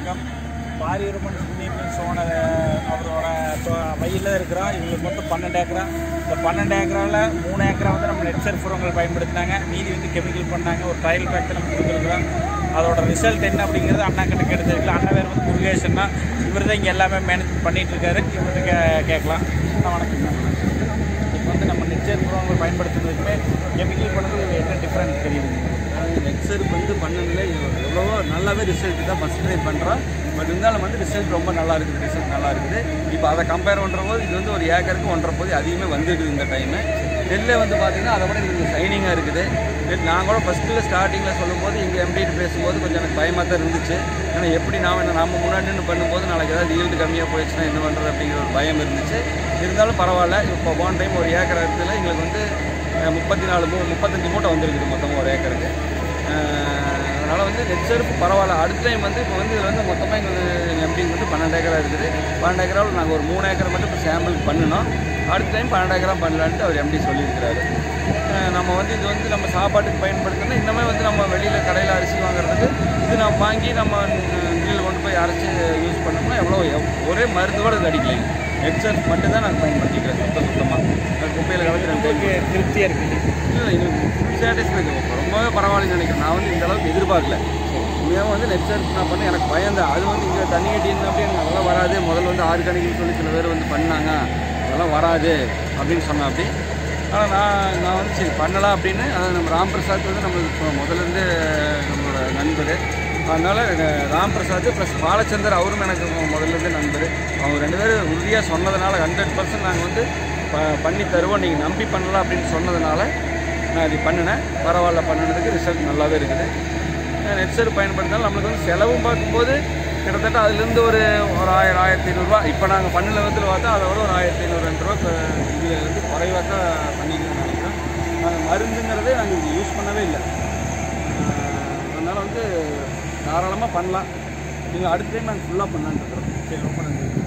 வணக்கம் பாரியூர்மன் சுந்தீபன் சோழர் அவரோட வயலில் இருக்கிறோம் இவங்களுக்கு மொத்தம் பன்னெண்டு ஏக்கரா இந்த பன்னெண்டு ஏக்கராவில் மூணு ஏக்கரா வந்து நம்ம நெட் சர்ஃப் உரங்கள் பயன்படுத்தினாங்க மீதி வந்து கெமிக்கல் பண்ணாங்க ஒரு ட்ரையல் பேக் நம்ம கொடுத்துருக்குறோம் அதோட ரிசல்ட் என்ன அப்படிங்கிறது அண்ணா கிட்ட கேட்டுருக்கலாம் அண்ணா பேர் வந்து முருகேசன்னா இவர் தான் இங்கே எல்லாமே மேனேஜ் பண்ணிட்டு இருக்காரு இவர்கிட்ட கே கேட்கலாம் அண்ணா வணக்கம் இப்போ வந்து நம்ம நெட் சர்ஃப் உரங்கள் பயன்படுத்துறதுக்குமே கெமிக்கல் பண்ணுறது என்ன டிஃப்ரெண்ட் தெரியுது நெக்ஸருக்கு வந்து பண்ணதில் எவ்வளவோ நல்லாவே ரிசல்ட் தான் ஃபஸ்ட் டைம் பண்ணுறோம் பட் இருந்தாலும் வந்து ரிசல்ட் ரொம்ப நல்லா இருக்குது ரிசல்ட் நல்லா இருக்குது இப்போ அதை கம்பேர் பண்ணுற போது இது வந்து ஒரு ஏக்கருக்கு ஒன்றரை போது அதிகமே வந்துடுது இந்த டைமு நெல்லே வந்து பார்த்தீங்கன்னா அதை விட இது ஷைனிங்காக இருக்குது நெல் நான் கூட ஃபஸ்ட்டில் ஸ்டார்டிங்கில் சொல்லும்போது இங்கே எம்டிட்டு பேசும்போது கொஞ்சம் எனக்கு பயமாக தான் இருந்துச்சு ஏன்னா எப்படி நாம் என்ன நம்ம முன்னாடி நின்று பண்ணும்போது நாளைக்கு ஏதாவது ஈல்டு கம்மியாக போயிடுச்சுன்னா என்ன பண்ணுறது அப்படிங்கிற ஒரு பயம் இருந்துச்சு இருந்தாலும் பரவாயில்ல இப்போ போன டைம் ஒரு ஏக்கர் இடத்துல எங்களுக்கு வந்து அஹ், முப்பத்தி நாலு மூ முப்பத்தஞ்சு மூட்டை வந்திருக்குது மொத்தமாக ஒரு ஏக்கருக்கு அதனால் வந்து நெட் செருப்பு பரவாயில்ல அடுத்த டைம் வந்து இப்போ வந்து இதில் வந்து மொத்தமாக எங்களுக்கு எம்டிங் வந்து பன்னெண்டு ஏக்கரா இருக்குது பன்னெண்டு ஏக்கராவில் நாங்கள் ஒரு மூணு ஏக்கர் மட்டும் இப்போ சாம்பிள் பண்ணினோம் அடுத்த டைம் பன்னெண்டு ஏக்கரா பண்ணலான்ட்டு அவர் எம்டி சொல்லியிருக்கிறாரு அஹ் நம்ம வந்து இது வந்து நம்ம சாப்பாட்டுக்கு பயன்படுத்தணும் இன்னமே வந்து நம்ம வெளியில் கடையில் அரிசி வாங்குறதுக்கு இது நம்ம வாங்கி நம்ம மில்லில் கொண்டு போய் அரைச்சி யூஸ் பண்ணோம்னா எவ்வளோ எவ்- ஒரே மருந்து கூட இது அடிக்கலைங்க ஹெட்செட் மட்டும் தான் நாங்கள் பயன்படுத்திக்கிறேன் சுத்த சுத்தமாக குப்பையில் கலந்து ரெண்டு டைம் உங்களுக்கு திருப்தியாக இருக்குது இல்லை இது சாட்டிஸ்ஃபைடு ரொம்பவே பரவாயில்லைன்னு நினைக்கிறேன் நான் வந்து இந்த அளவுக்கு எதிர்பார்க்கல உண்மையாக வந்து நெட் சர்ச் நான் பண்ண எனக்கு பயந்தேன் அது வந்து இங்கே தண்ணி கட்டியிருந்தேன் அப்படின்னு அதெல்லாம் வராது முதல்ல வந்து ஆர்கானிக்னு சொல்லி சில பேர் வந்து பண்ணாங்க அதெல்லாம் வராது அப்படின்னு சொன்னேன் அப்படி ஆனால் நான் நான் வந்து சரி பண்ணலாம் அப்படின்னு அதாவது நம்ம ராம் பிரசாத் வந்து நம்மளுக்கு இப்போ முதல்ல இருந்து நம்மளோட நண்பர் அதனால் ராம் பிரசாத் ப்ளஸ் பாலச்சந்தர் அவரும் எனக்கு முதல்ல இருந்து நண்பர் அவங்க ரெண்டு பேரும் உறுதியாக சொன்னதுனால ஹண்ட்ரட் பர்சன்ட் நாங்கள் வந்து ப- பண்ணி தருவோம் நீங்கள் நம்பி பண்ணலாம் அப்படின்னு சொன்னதுனால நான் இது பண்ணினேன் பரவாயில்ல பண்ணினதுக்கு ரிசல்ட் நல்லாவே இருக்குது நெட் செருப்பு பயன்படுத்தினாலும் நம்மளுக்கு வந்து செலவும் பார்க்கும்போது கிட்டத்தட்ட அதுலேருந்து ஒரு ஒரு ஆயிரம் ஆயிரத்தி ஐநூறுரூவா இப்போ நாங்கள் பண்ண லெவத்தில் பார்த்தா அதை விட ஒரு ஆயிரத்தி ஐநூறு ரெண்டு ரூபா இப்போ இதில் வந்து குறைவாக தான் பண்ணிக்கணும்னு நினைக்கிறோம் நாங்கள் மருந்துங்கிறதே நாங்கள் இது யூஸ் பண்ணவே இல்லை அதனால் வந்து தாராளமாக பண்ணலாம் நீங்கள் அடுத்த டைம் நாங்கள் ஃபுல்லாக பண்ணலான்னு இருக்கிறோம் சரி ரொம்ப நன்றி